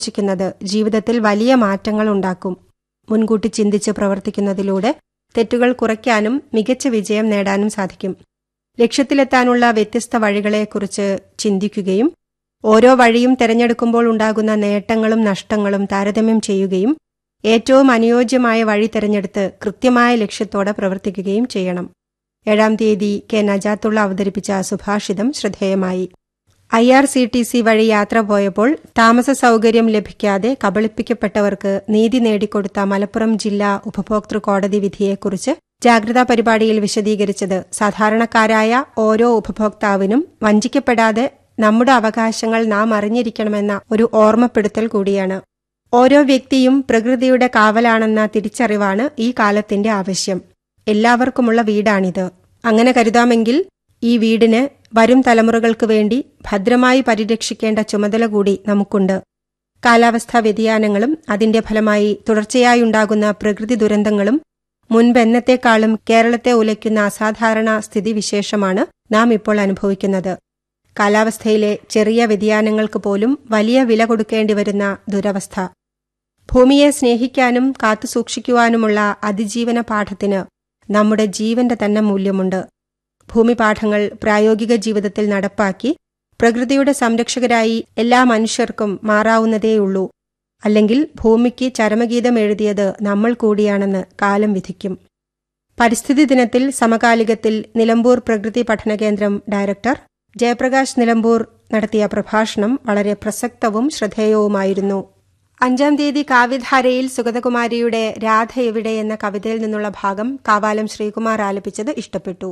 ആലോചിക്കുന്നത് ജീവിതത്തിൽ വലിയ മാറ്റങ്ങൾ ഉണ്ടാക്കും മുൻകൂട്ടി ചിന്തിച്ച് പ്രവർത്തിക്കുന്നതിലൂടെ തെറ്റുകൾ കുറയ്ക്കാനും മികച്ച വിജയം നേടാനും സാധിക്കും ലക്ഷ്യത്തിലെത്താനുള്ള വ്യത്യസ്ത വഴികളെക്കുറിച്ച് ചിന്തിക്കുകയും ഓരോ വഴിയും തിരഞ്ഞെടുക്കുമ്പോൾ ഉണ്ടാകുന്ന നേട്ടങ്ങളും നഷ്ടങ്ങളും താരതമ്യം ചെയ്യുകയും ഏറ്റവും അനുയോജ്യമായ വഴി തിരഞ്ഞെടുത്ത് കൃത്യമായ ലക്ഷ്യത്തോടെ പ്രവർത്തിക്കുകയും ചെയ്യണം ഏഴാം തീയതി കെ നജാത്തുള്ള അവതരിപ്പിച്ച സുഭാഷിതം ശ്രദ്ധേയമായി I R C T C വഴി യാത്ര പോയപ്പോൾ താമസ സൗകര്യം ലഭിക്കാതെ കബളിപ്പിക്കപ്പെട്ടവർക്ക് നീതി നേടിക്കൊടുത്ത മലപ്പുറം ജില്ലാ ഉപഭോക്തൃ കോടതി വിധിയെക്കുറിച്ച് ജാഗ്രതാ പരിപാടിയിൽ വിശദീകരിച്ചത് സാധാരണക്കാരായ ഓരോ ഉപഭോക്താവിനും വഞ്ചിക്കപ്പെടാതെ നമ്മുടെ അവകാശങ്ങൾ നാം അറിഞ്ഞിരിക്കണമെന്ന ഒരു ഓർമ്മപ്പെടുത്തൽ കൂടിയാണ് ഓരോ വ്യക്തിയും പ്രകൃതിയുടെ കാവലാണെന്ന തിരിച്ചറിവാണ് ഈ കാലത്തിന്റെ ആവശ്യം എല്ലാവർക്കുമുള്ള വീടാണിത് അങ്ങനെ കരുതാമെങ്കിൽ ഈ വീടിന് വരും തലമുറകൾക്ക് വേണ്ടി ഭദ്രമായി പരിരക്ഷിക്കേണ്ട ചുമതല കൂടി നമുക്കുണ്ട് കാലാവസ്ഥാ വ്യതിയാനങ്ങളും അതിന്റെ ഫലമായി തുടർച്ചയായുണ്ടാകുന്ന പ്രകൃതി ദുരന്തങ്ങളും മുൻപെന്നത്തെക്കാളും കേരളത്തെ ഉലയ്ക്കുന്ന അസാധാരണ സ്ഥിതിവിശേഷമാണ് നാം ഇപ്പോൾ അനുഭവിക്കുന്നത് കാലാവസ്ഥയിലെ ചെറിയ വ്യതിയാനങ്ങൾക്ക് പോലും വലിയ വില കൊടുക്കേണ്ടി വരുന്ന ദുരവസ്ഥ ഭൂമിയെ സ്നേഹിക്കാനും കാത്തുസൂക്ഷിക്കുവാനുമുള്ള അതിജീവന പാഠത്തിന് നമ്മുടെ ജീവന്റെ തന്നെ മൂല്യമുണ്ട് ഭൂമി പാഠങ്ങൾ പ്രായോഗിക ജീവിതത്തിൽ നടപ്പാക്കി പ്രകൃതിയുടെ സംരക്ഷകരായി എല്ലാ മനുഷ്യർക്കും മാറാവുന്നതേയുള്ളൂ അല്ലെങ്കിൽ ഭൂമിക്ക് ചരമഗീതം എഴുതിയത് നമ്മൾ കൂടിയാണെന്ന് കാലം വിധിക്കും പരിസ്ഥിതി ദിനത്തിൽ സമകാലികത്തിൽ നിലമ്പൂർ പ്രകൃതി പഠന കേന്ദ്രം ഡയറക്ടർ ജയപ്രകാശ് നിലമ്പൂർ നടത്തിയ പ്രഭാഷണം വളരെ പ്രസക്തവും ശ്രദ്ധേയവുമായിരുന്നു അഞ്ചാം തീയതി കാവ്യധാരയിൽ സുഗതകുമാരിയുടെ രാധ എവിടെ എന്ന കവിതയിൽ നിന്നുള്ള ഭാഗം കാവാലം ശ്രീകുമാർ ആലപിച്ചത് ഇഷ്ടപ്പെട്ടു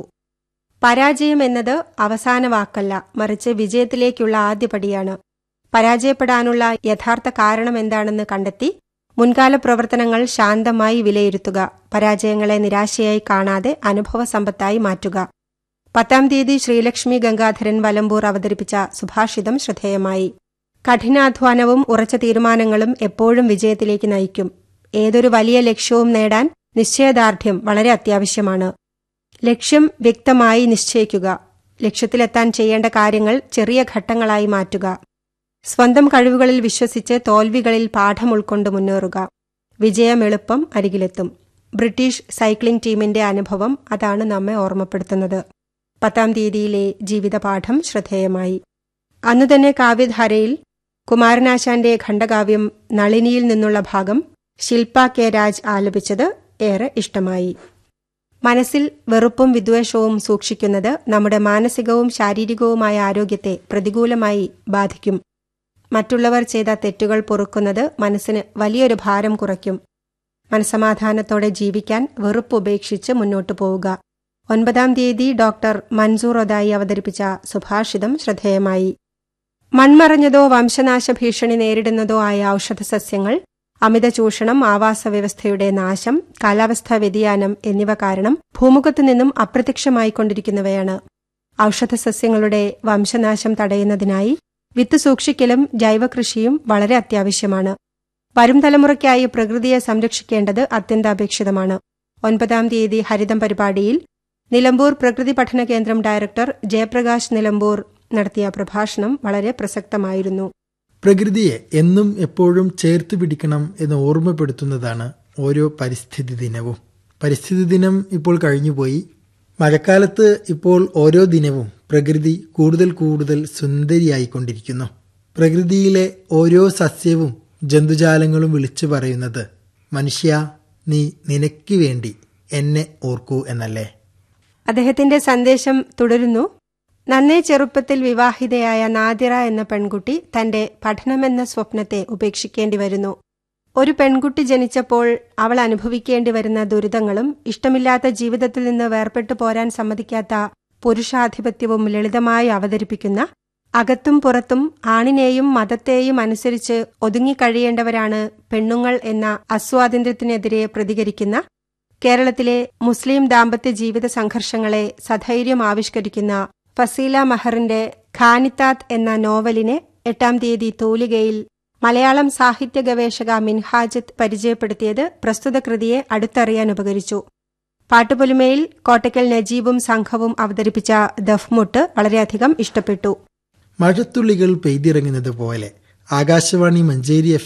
പരാജയം എന്നത് അവസാന വാക്കല്ല മറിച്ച് വിജയത്തിലേക്കുള്ള ആദ്യപടിയാണ് പരാജയപ്പെടാനുള്ള യഥാർത്ഥ കാരണം എന്താണെന്ന് കണ്ടെത്തി മുൻകാല പ്രവർത്തനങ്ങൾ ശാന്തമായി വിലയിരുത്തുക പരാജയങ്ങളെ നിരാശയായി കാണാതെ അനുഭവ സമ്പത്തായി മാറ്റുക പത്താം തീയതി ശ്രീലക്ഷ്മി ഗംഗാധരൻ വലമ്പൂർ അവതരിപ്പിച്ച സുഭാഷിതം ശ്രദ്ധേയമായി കഠിനാധ്വാനവും ഉറച്ച തീരുമാനങ്ങളും എപ്പോഴും വിജയത്തിലേക്ക് നയിക്കും ഏതൊരു വലിയ ലക്ഷ്യവും നേടാൻ നിശ്ചയദാർഢ്യം വളരെ അത്യാവശ്യമാണ് ലക്ഷ്യം വ്യക്തമായി നിശ്ചയിക്കുക ലക്ഷ്യത്തിലെത്താൻ ചെയ്യേണ്ട കാര്യങ്ങൾ ചെറിയ ഘട്ടങ്ങളായി മാറ്റുക സ്വന്തം കഴിവുകളിൽ വിശ്വസിച്ച് തോൽവികളിൽ പാഠം ഉൾക്കൊണ്ട് മുന്നേറുക വിജയം എളുപ്പം അരികിലെത്തും ബ്രിട്ടീഷ് സൈക്ലിംഗ് ടീമിന്റെ അനുഭവം അതാണ് നമ്മെ ഓർമ്മപ്പെടുത്തുന്നത് പത്താം തീയതിയിലെ ജീവിതപാഠം ശ്രദ്ധേയമായി അന്നുതന്നെ കാവ്യധാരയിൽ കുമാരനാശാന്റെ ഖണ്ഡകാവ്യം നളിനിയിൽ നിന്നുള്ള ഭാഗം ശില്പ കെ രാജ് ആലപിച്ചത് ഏറെ ഇഷ്ടമായി മനസ്സിൽ വെറുപ്പും വിദ്വേഷവും സൂക്ഷിക്കുന്നത് നമ്മുടെ മാനസികവും ശാരീരികവുമായ ആരോഗ്യത്തെ പ്രതികൂലമായി ബാധിക്കും മറ്റുള്ളവർ ചെയ്ത തെറ്റുകൾ പൊറുക്കുന്നത് മനസ്സിന് വലിയൊരു ഭാരം കുറയ്ക്കും മനസമാധാനത്തോടെ ജീവിക്കാൻ വെറുപ്പ് ഉപേക്ഷിച്ച് മുന്നോട്ടു പോവുക ഒൻപതാം തീയതി ഡോക്ടർ മൻസൂർ ഒതായി അവതരിപ്പിച്ച സുഭാഷിതം ശ്രദ്ധേയമായി മൺമറഞ്ഞതോ വംശനാശ ഭീഷണി നേരിടുന്നതോ ആയ ഔഷധസസ്യങ്ങൾ അമിത ചൂഷണം ആവാസ വ്യവസ്ഥയുടെ നാശം കാലാവസ്ഥാ വ്യതിയാനം എന്നിവ കാരണം ഭൂമുഖത്തു നിന്നും അപ്രത്യക്ഷമായിക്കൊണ്ടിരിക്കുന്നവയാണ് ഔഷധസസ്യങ്ങളുടെ വംശനാശം തടയുന്നതിനായി വിത്ത് സൂക്ഷിക്കലും ജൈവകൃഷിയും വളരെ അത്യാവശ്യമാണ് വരും തലമുറയ്ക്കായി പ്രകൃതിയെ സംരക്ഷിക്കേണ്ടത് അത്യന്താപേക്ഷിതമാണ് ഒൻപതാം തീയതി ഹരിതം പരിപാടിയിൽ നിലമ്പൂർ പ്രകൃതി പഠന കേന്ദ്രം ഡയറക്ടർ ജയപ്രകാശ് നിലമ്പൂർ നടത്തിയ പ്രഭാഷണം വളരെ പ്രസക്തമായിരുന്നു പ്രകൃതിയെ എന്നും എപ്പോഴും ചേർത്ത് പിടിക്കണം എന്ന് ഓർമ്മപ്പെടുത്തുന്നതാണ് ഓരോ പരിസ്ഥിതി ദിനവും പരിസ്ഥിതി ദിനം ഇപ്പോൾ കഴിഞ്ഞുപോയി മഴക്കാലത്ത് ഇപ്പോൾ ഓരോ ദിനവും പ്രകൃതി കൂടുതൽ കൂടുതൽ സുന്ദരിയായിക്കൊണ്ടിരിക്കുന്നു പ്രകൃതിയിലെ ഓരോ സസ്യവും ജന്തുജാലങ്ങളും വിളിച്ചു പറയുന്നത് മനുഷ്യ നീ നിനക്ക് വേണ്ടി എന്നെ ഓർക്കൂ എന്നല്ലേ അദ്ദേഹത്തിന്റെ സന്ദേശം തുടരുന്നു നന്നേ ചെറുപ്പത്തിൽ വിവാഹിതയായ നാദിറ എന്ന പെൺകുട്ടി തന്റെ പഠനമെന്ന സ്വപ്നത്തെ ഉപേക്ഷിക്കേണ്ടി വരുന്നു ഒരു പെൺകുട്ടി ജനിച്ചപ്പോൾ അവൾ അനുഭവിക്കേണ്ടി വരുന്ന ദുരിതങ്ങളും ഇഷ്ടമില്ലാത്ത ജീവിതത്തിൽ നിന്ന് വേർപെട്ടു പോരാൻ സമ്മതിക്കാത്ത പുരുഷാധിപത്യവും ലളിതമായി അവതരിപ്പിക്കുന്ന അകത്തും പുറത്തും ആണിനെയും മതത്തെയും അനുസരിച്ച് ഒതുങ്ങിക്കഴിയേണ്ടവരാണ് പെണ്ണുങ്ങൾ എന്ന അസ്വാതന്ത്ര്യത്തിനെതിരെ പ്രതികരിക്കുന്ന കേരളത്തിലെ മുസ്ലിം ദാമ്പത്യ ജീവിത സംഘർഷങ്ങളെ സധൈര്യം ആവിഷ്കരിക്കുന്ന ഫസീല മഹറിന്റെ ഖാനിത്താത്ത് എന്ന നോവലിനെ എട്ടാം തീയതി തൂലികയിൽ മലയാളം സാഹിത്യ ഗവേഷക മിൻഹാജത്ത് പരിചയപ്പെടുത്തിയത് പ്രസ്തുത കൃതിയെ അടുത്തറിയാൻ ഉപകരിച്ചു പാട്ടുപൊലിമയിൽ കോട്ടയ്ക്കൽ നജീബും സംഘവും അവതരിപ്പിച്ച ദഫ്മുട്ട് വളരെയധികം ഇഷ്ടപ്പെട്ടു മഴത്തുള്ളികൾ പെയ്തിറങ്ങുന്നത് പോലെ ആകാശവാണി മഞ്ചേരി എഫ്